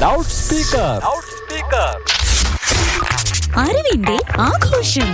loud speaker അറിവിന്റെ ആഘോഷം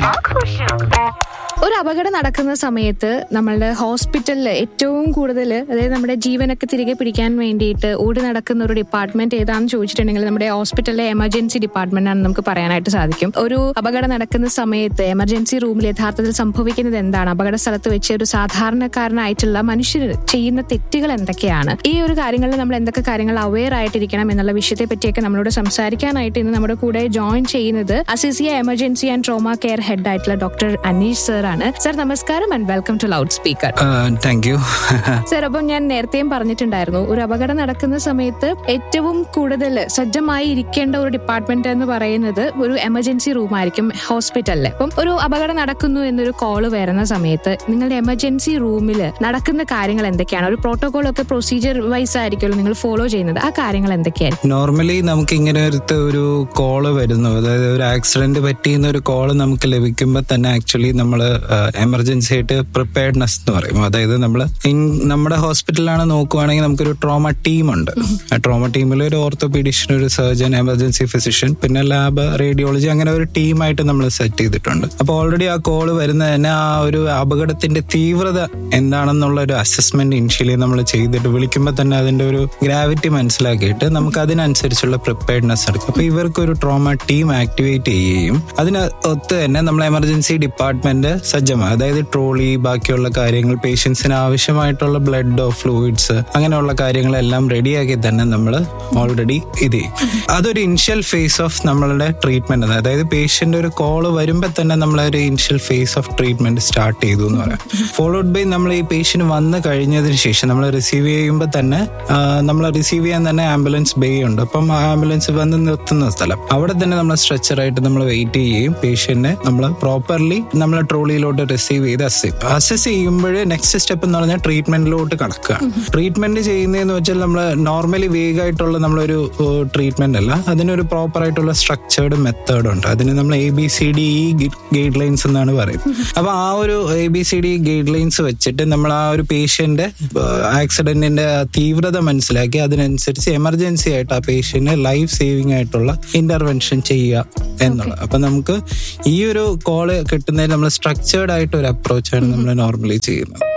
ഒരു അപകടം നടക്കുന്ന സമയത്ത് നമ്മളുടെ ഹോസ്പിറ്റലിൽ ഏറ്റവും കൂടുതൽ അതായത് നമ്മുടെ ജീവനൊക്കെ തിരികെ പിടിക്കാൻ വേണ്ടിയിട്ട് ഓടി നടക്കുന്ന ഒരു ഡിപ്പാർട്ട്മെന്റ് ഏതാണെന്ന് ചോദിച്ചിട്ടുണ്ടെങ്കിൽ നമ്മുടെ ഹോസ്പിറ്റലിലെ എമർജൻസി ഡിപ്പാർട്ട്മെന്റ് ആണെന്ന് നമുക്ക് പറയാനായിട്ട് സാധിക്കും ഒരു അപകടം നടക്കുന്ന സമയത്ത് എമർജൻസി റൂമിൽ യഥാർത്ഥത്തിൽ സംഭവിക്കുന്നത് എന്താണ് അപകട സ്ഥലത്ത് വെച്ച് ഒരു സാധാരണക്കാരനായിട്ടുള്ള മനുഷ്യർ ചെയ്യുന്ന തെറ്റുകൾ എന്തൊക്കെയാണ് ഈ ഒരു കാര്യങ്ങളിൽ നമ്മൾ എന്തൊക്കെ കാര്യങ്ങൾ അവെയർ ആയിട്ടിരിക്കണം എന്നുള്ള വിഷയത്തെ പറ്റിയൊക്കെ നമ്മളോട് സംസാരിക്കാനായിട്ട് ഇന്ന് നമ്മുടെ കൂടെ ജോയിൻ ചെയ്യുന്നത് Azeezia emergency and trauma care head ആയിട്ടുള്ള ഡോക്ടർ അനീഷ് സർ ആണ് സർ നമസ്കാരം and welcome to loud speaker thank you sir അപ്പം ഞാൻ നേരത്തെയും പറഞ്ഞിട്ടുണ്ടായിരുന്നു ഒരു അപകടം നടക്കുന്ന സമയത്ത് ഏറ്റവും കൂടുതൽ സജ്ജമായി ഇരിക്കേണ്ട ഒരു ഡിപ്പാർട്ട്മെന്റ് എന്ന് പറയുന്നത് ഒരു എമർജൻസി റൂം ആയിരിക്കും ഹോസ്പിറ്റലിൽ അപ്പം ഒരു അപകടം നടക്കുന്നു എന്നൊരു കോള് വരുന്ന സമയത്ത് നിങ്ങളുടെ എമർജൻസി റൂമിൽ നടക്കുന്ന കാര്യങ്ങൾ എന്തൊക്കെയാണ് ഒരു പ്രോട്ടോകോൾ ഒക്കെ പ്രൊസീജിയർ വൈസ് ആയിരിക്കുമല്ലോ നിങ്ങൾ ഫോളോ ചെയ്യുന്നത് ആ കാര്യങ്ങൾ എന്തൊക്കെയായിരിക്കും നോർമലി നമുക്ക് ഇങ്ങനെ ഒരു ഒരു കോള് വരുന്നു അതായത് ഒരു ആക്സിഡന്റ് പറ്റിയെന്ന ഒരു കോള് നമുക്ക് ലഭിക്കുമ്പോൾ തന്നെ ആക്ച്വലി നമ്മൾ എമർജൻസി ആയിട്ട് പ്രിപ്പയർഡ്നെസ് എന്ന് പറയും അതായത് നമ്മൾ നമ്മുടെ ഹോസ്പിറ്റലാണ് നോക്കുവാണെങ്കിൽ നമുക്കൊരു ട്രോമ ടീം ഉണ്ട് ആ ട്രോമ ടീമിൽ ഒരു ഓർത്തോപീഡിഷ്യൻ ഒരു സർജൻ എമർജൻസി ഫിസിഷ്യൻ പിന്നെ ലാബ് റേഡിയോളജി അങ്ങനെ ഒരു ടീമായിട്ട് നമ്മൾ സെറ്റ് ചെയ്തിട്ടുണ്ട് അപ്പോൾ ഓൾറെഡി ആ കോള് വരുന്ന തന്നെ ആ ഒരു അപകടത്തിന്റെ തീവ്രത എന്താണെന്നുള്ള ഒരു അസസ്മെന്റ് ഇനിഷ്യലി നമ്മൾ ചെയ്തിട്ട് വിളിക്കുമ്പോൾ തന്നെ അതിന്റെ ഒരു ഗ്രാവിറ്റി മനസ്സിലാക്കിയിട്ട് നമുക്ക് അതിനനുസരിച്ചുള്ള പ്രിപ്പയർഡ്നെസ് എടുക്കും അപ്പൊ ഇവർക്ക് ഒരു ട്രോമ ടീം ആക്ടിവേറ്റ് ചെയ്യുകയും അതിന് ഒത്ത് തന്നെ നമ്മൾ എമർജൻസി ഡിപ്പാർട്ട്മെന്റ് സജ്ജമാണ് അതായത് ട്രോളി ബാക്കിയുള്ള കാര്യങ്ങൾ പേഷ്യൻസിന് ആവശ്യമായിട്ടുള്ള ബ്ലഡോ ഫ്ലൂയിഡ്സ് അങ്ങനെയുള്ള കാര്യങ്ങളെല്ലാം റെഡിയാക്കി തന്നെ നമ്മൾ ഓൾറെഡി ഇത് ചെയ്യും അതൊരു ഇനിഷ്യൽ ഫേസ് ഓഫ് നമ്മളുടെ ട്രീറ്റ്മെന്റ് അതായത് പേഷ്യന്റ് ഒരു കോള് വരുമ്പോൾ തന്നെ നമ്മൾ ഒരു initial phase of treatment start ചെയ്തു എന്ന് പറയാം ഫോളോഡ് ബൈ നമ്മൾ ഈ പേഷ്യന്റ് വന്നു കഴിഞ്ഞതിന് ശേഷം നമ്മൾ റിസീവ് ചെയ്യുമ്പോൾ തന്നെ നമ്മൾ റിസീവ് ചെയ്യാൻ തന്നെ ആംബുലൻസ് ബേ ഉണ്ട് അപ്പം ആ ആംബുലൻസ് വന്ന് നിർത്തുന്ന സ്ഥലം അവിടെ തന്നെ നമ്മൾ സ്ട്രെച്ചറായിട്ട് നമ്മൾ വെയിറ്റ് ചെയ്യുകയും പേഷ്യന്റിനെ നമ്മൾ പ്രോപ്പർലി നമ്മൾ ട്രോളിയിലോട്ട് റിസീവ് ചെയ്ത് അസസ് അസസ് ചെയ്യുമ്പോൾ നെക്സ്റ്റ് സ്റ്റെപ്പ് എന്ന് പറഞ്ഞാൽ ട്രീറ്റ്മെന്റിലോട്ട് കടക്കുകയാണ് ട്രീറ്റ്മെന്റ് ചെയ്യുന്നതെന്ന് വെച്ചാൽ നമ്മൾ നോർമലി വേഗമായിട്ടുള്ള നമ്മളൊരു ട്രീറ്റ്മെന്റ് അല്ല അതിനൊരു പ്രോപ്പർ ആയിട്ടുള്ള സ്ട്രക്ചേർഡ് മെത്തേഡ് ഉണ്ട് അതിന് നമ്മൾ A B C D E guidelines എന്നാണ് പറയുന്നത് അപ്പൊ ആ ഒരു A B C D guidelines വെച്ചിട്ട് നമ്മൾ ആ ഒരു പേഷ്യന്റ് ആക്സിഡന്റിന്റെ തീവ്രത മനസ്സിലാക്കി അതിനനുസരിച്ച് എമർജൻസി ആയിട്ട് ആ പേഷ്യന്റ് ലൈഫ് സേവിംഗ് ആയിട്ടുള്ള ഇന്റർവെൻഷൻ ചെയ്യുക എന്നുള്ളത് അപ്പൊ നമുക്ക് ഈ ഒരു കോള് കിട്ടുന്നതിന് നമ്മൾ സ്ട്രക്ചേർഡ് ആയിട്ട് ഒരു അപ്രോച്ചാണ് നമ്മൾ നോർമലി ചെയ്യുന്നത്